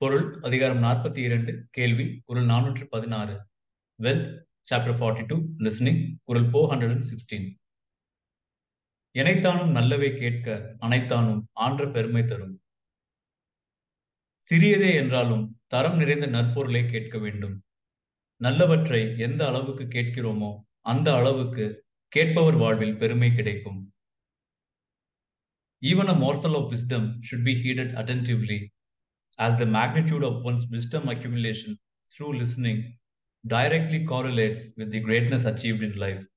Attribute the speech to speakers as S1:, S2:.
S1: பொருள் அதிகாரம் நாற்பத்தி இரண்டு கேள்வி குரல் நானூற்று பதினாறு wealth chapter forty two listening குரல் ஃபோர் ஹண்ட்ரட் அண்ட் சிக்ஸ்டீன் எனைத்தானும் நல்லவை கேட்க அனைத்தானும் ஆன்ற பெருமை தரும் சிறியதே என்றாலும் தரம் நிறைந்த நற்பொருளை கேட்க வேண்டும் நல்லவற்றை எந்த அளவுக்கு கேட்கிறோமோ அந்த அளவுக்கு கேட்பவர் வாழ்வில் பெருமை கிடைக்கும் Even a morsel of wisdom should be heeded attentively, as the magnitude of one's wisdom accumulation through listening directly correlates with the greatness achieved in life.